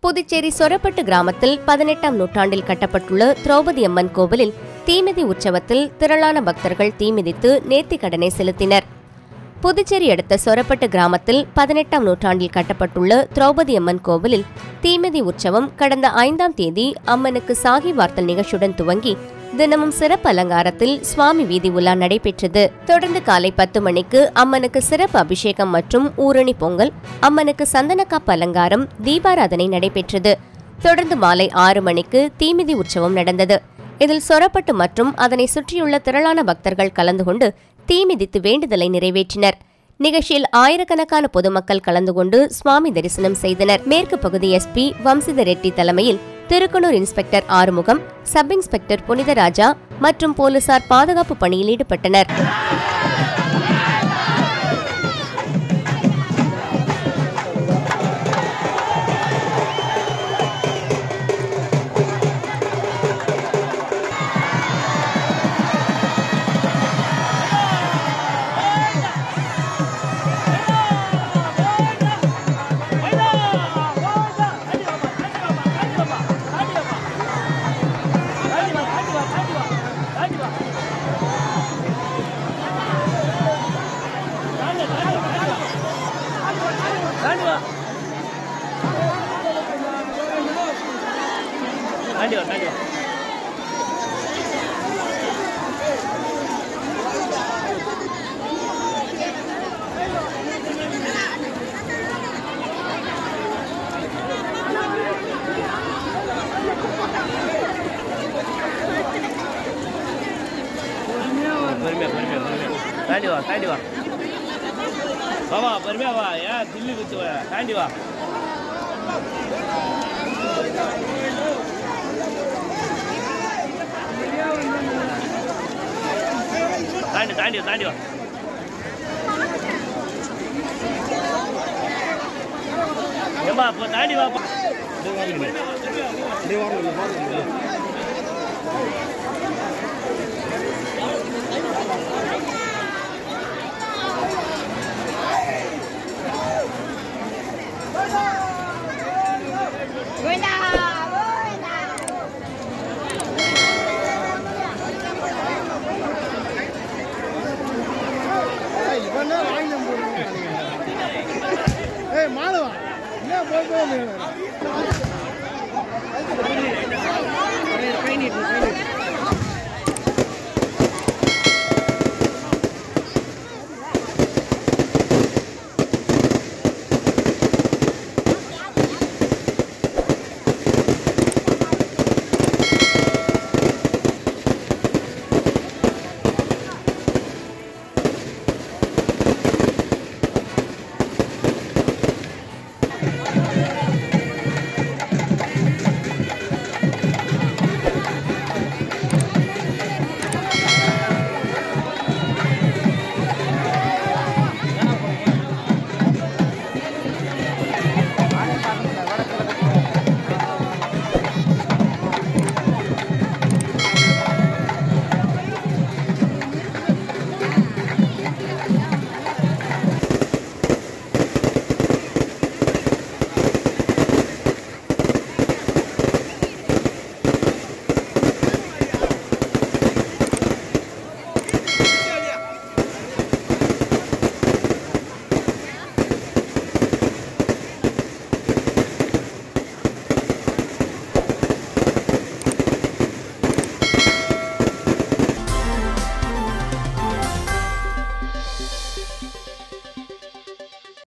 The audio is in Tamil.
புதுச்சேரி சொரப்பட்டு கிராமத்தில் பதினெட்டாம் நூற்றாண்டில் கட்டப்பட்டுள்ள திரௌபதி அம்மன் கோவிலில் தீமிதி உற்சவத்தில் திரளான பக்தர்கள் தீமிதித்து நேர்த்திக் கடனை செலுத்தினர் புதுச்சேரி அடுத்த சொரப்பட்டு கிராமத்தில் பதினெட்டாம் நூற்றாண்டில் கட்டப்பட்டுள்ள திரௌபதி அம்மன் கோவிலில் தீமிதி உற்சவம் கடந்த ஐந்தாம் தேதி அம்மனுக்கு சாகி வார்த்தல் நிகழ்ச்சியுடன் துவங்கி தினமும் சிறப்பு அலங்காரத்தில் சுவாமி வீதி உலா நடைபெற்றது தொடர்ந்து காலை பத்து மணிக்கு அம்மனுக்கு சிறப்பு அபிஷேகம் மற்றும் ஊரணி பொங்கல் அம்மனுக்கு சந்தனக்காப்பு அலங்காரம் தீபாராதனை நடைபெற்றது தொடர்ந்து மாலை ஆறு மணிக்கு தீமிதி உற்சவம் நடந்தது இதில் சொரப்பட்டு மற்றும் அதனை சுற்றியுள்ள திரளான பக்தர்கள் கலந்து கொண்டு தீ மிதித்து வேண்டுதலை நிறைவேற்றினர் நிகழ்ச்சியில் ஆயிரக்கணக்கான பொதுமக்கள் கலந்து கொண்டு சுவாமி தரிசனம் செய்தனர் மேற்கு பகுதி எஸ்பி வம்சித ரெட்டி தலைமையில் Thirukkanur inspector Arumugam sub inspector Punitharaja மற்றும் போலீசார் பாதுகாப்பு பணியில் ஈடுபட்டனர் தாண்டி வா தாண்டி வா பொறுமையா பொறுமையா பொறுமையா தாண்டி வா தாண்டி வா வா வா பொறுமையா வா ஏன் தில்லு குத்து வா தாண்டி வா தாண்டி தாண்டி வா தாண்டி வா ஏம்பா இப்போ தாண்டி வாப்பா ஏய் மாதவா என்ன போய் போய் கை நீட்டு கை நீட்டு